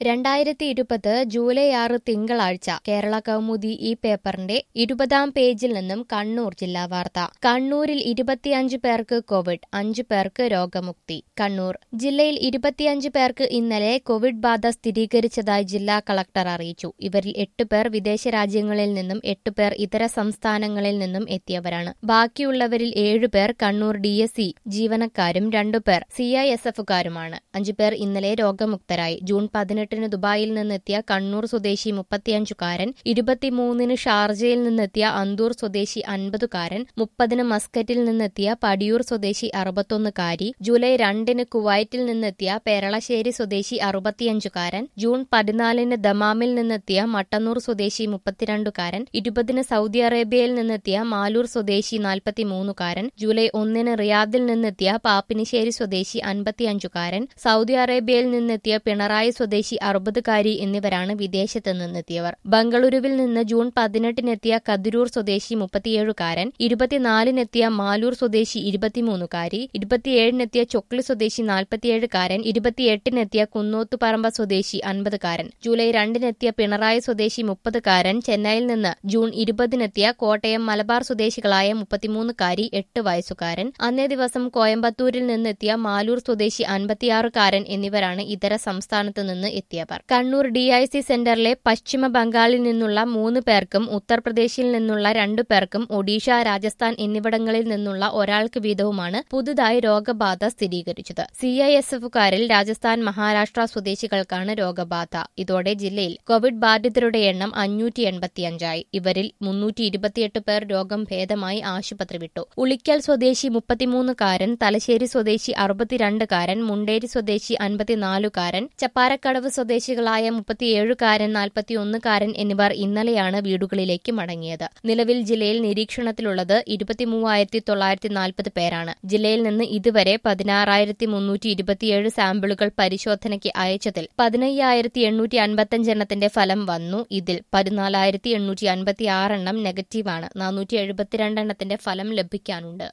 രണ്ടായിരത്തി ഇരുപത് ജൂലൈ ആറ് തിങ്കളാഴ്ച കേരള കൗമുദി ഈ പേപ്പറിന്റെ ഇരുപതാം പേജിൽ നിന്നും കണ്ണൂർ ജില്ലാ വാർത്ത കണ്ണൂരിൽ ഇരുപത്തിയഞ്ച് പേർക്ക് കോവിഡ് അഞ്ചു പേർക്ക് രോഗമുക്തി കണ്ണൂർ ജില്ലയിൽ ഇരുപത്തിയഞ്ച് പേർക്ക് ഇന്നലെ കോവിഡ് ബാധ സ്ഥിരീകരിച്ചതായി ജില്ലാ കളക്ടർ അറിയിച്ചു ഇവരിൽ എട്ട് പേർ വിദേശ രാജ്യങ്ങളിൽ നിന്നും എട്ട് പേർ ഇതര സംസ്ഥാനങ്ങളിൽ നിന്നും എത്തിയവരാണ് ബാക്കിയുള്ളവരിൽ ഏഴുപേർ കണ്ണൂർ ഡി എസ് സി ജീവനക്കാരും രണ്ടുപേർ സി ഐ എസ് എഫുകാരുമാണ് അഞ്ചുപേർ ഇന്നലെ രോഗമുക്തരായി ജൂൺ പതിനെട്ടിന് ദുബായിൽ നിന്നെത്തിയ കണ്ണൂർ സ്വദേശി മുപ്പത്തിയഞ്ചുകാരൻ ഇരുപത്തിമൂന്നിന് ഷാർജയിൽ നിന്നെത്തിയ അന്തൂർ സ്വദേശി അൻപതുകാരൻ മുപ്പതിന് മസ്കറ്റിൽ നിന്നെത്തിയ പടിയൂർ സ്വദേശി അറുപത്തൊന്നുകാരി ജൂലൈ രണ്ടിന് കുവൈറ്റിൽ നിന്നെത്തിയ പേരളശ്ശേരി സ്വദേശി അറുപത്തിയഞ്ചുകാരൻ ജൂൺ പതിനാലിന് ദമാമിൽ നിന്നെത്തിയ മട്ടന്നൂർ സ്വദേശി മുപ്പത്തിരണ്ടുകാരൻ ഇരുപതിന് സൗദി അറേബ്യയിൽ നിന്നെത്തിയ മാലൂർ സ്വദേശി നാൽപ്പത്തിമൂന്നുകാരൻ ജൂലൈ ഒന്നിന് റിയാദിൽ നിന്നെത്തിയ പാപ്പിനിശ്ശേരി സ്വദേശി അൻപത്തിയഞ്ചുകാരൻ സൗദി അറേബ്യയിൽ നിന്നെത്തിയ പിണറായി സ്വദേശി അറുപതുകാരി എന്നിവരാണ് വിദേശത്ത് നിന്നെത്തിയവർ ബംഗളൂരുവിൽ നിന്ന് ജൂൺ പതിനെട്ടിനെത്തിയ കതിരൂർ സ്വദേശി മുപ്പത്തിയേഴുകാരൻ ഇരുപത്തിനാലിനെത്തിയ മാലൂർ സ്വദേശി ഇരുപത്തിമൂന്നുകാരി ഇരുപത്തിയേഴിനെത്തിയ ചൊക്ലി സ്വദേശി നാൽപ്പത്തിയേഴുകാരൻ ഇരുപത്തിയെട്ടിനെത്തിയ കുന്നോത്തുപറമ്പ സ്വദേശി അൻപതുകാരൻ ജൂലൈ രണ്ടിനെത്തിയ പിണറായി സ്വദേശി മുപ്പതുകാരൻ ചെന്നൈയിൽ നിന്ന് ജൂൺ ഇരുപതിനെത്തിയ കോട്ടയം മലബാർ സ്വദേശികളായ മുപ്പത്തിമൂന്നുകാരി എട്ട് വയസ്സുകാരൻ അന്നേ ദിവസം കോയമ്പത്തൂരിൽ നിന്നെത്തിയ മാലൂർ സ്വദേശി അൻപത്തിയാറുകാരൻ എന്നിവരാണ് ഇതര സംസ്ഥാനത്ത് നിന്ന് എത്തിയവർ കണ്ണൂർ ഡിഐസി സെന്ററിലെ പശ്ചിമ ബംഗാളിൽ നിന്നുള്ള മൂന്ന് പേർക്കും ഉത്തർപ്രദേശിൽ നിന്നുള്ള രണ്ടു പേർക്കും ഒഡീഷ രാജസ്ഥാൻ എന്നിവിടങ്ങളിൽ നിന്നുള്ള ഒരാൾക്ക് വീതവുമാണ് പുതുതായി രോഗബാധ സ്ഥിരീകരിച്ചത് സി ഐ എസ് എഫുകാരിൽ രാജസ്ഥാൻ മഹാരാഷ്ട്ര സ്വദേശികൾക്കാണ് രോഗബാധ ഇതോടെ ജില്ലയിൽ കോവിഡ് ബാധിതരുടെ എണ്ണം അഞ്ഞൂറ്റി എൺപത്തിയഞ്ചായി ഇവരിൽ മുന്നൂറ്റി ഇരുപത്തിയെട്ട് പേർ രോഗം ഭേദമായി ആശുപത്രി വിട്ടു ഉളിക്കൽ സ്വദേശി മുപ്പത്തിമൂന്നുകാരൻ തലശ്ശേരി സ്വദേശി അറുപത്തിരണ്ടുകാരൻ മുണ്ടേരി സ്വദേശി അൻപത്തിനാലുകാരൻ ചപ്പാരക്കടവ് സ്വദേശികളായ മുപ്പത്തിയേഴുകാരൻ നാൽപ്പത്തിയൊന്നുകാരൻ എന്നിവർ ഇന്നലെയാണ് വീടുകളിലേക്ക് മടങ്ങിയത് നിലവിൽ ജില്ലയിൽ നിരീക്ഷണത്തിലുള്ളത് ഇരുപത്തിമൂവായിരത്തി തൊള്ളായിരത്തി നാൽപ്പത് പേരാണ് ജില്ലയിൽ നിന്ന് ഇതുവരെ പതിനാറായിരത്തി മുന്നൂറ്റി ഇരുപത്തിയേഴ് സാമ്പിളുകൾ പരിശോധനയ്ക്ക് അയച്ചതിൽ പതിനയ്യായിരത്തി എണ്ണൂറ്റി അൻപത്തഞ്ച് എണ്ണത്തിന്റെ ഫലം വന്നു ഇതിൽ പതിനാലായിരത്തി എണ്ണൂറ്റി അൻപത്തിയാറ് എണ്ണം നെഗറ്റീവാണ് നാനൂറ്റി എഴുപത്തിരണ്ട് എണ്ണത്തിന്റെ ഫലം ലഭിക്കാനുണ്ട്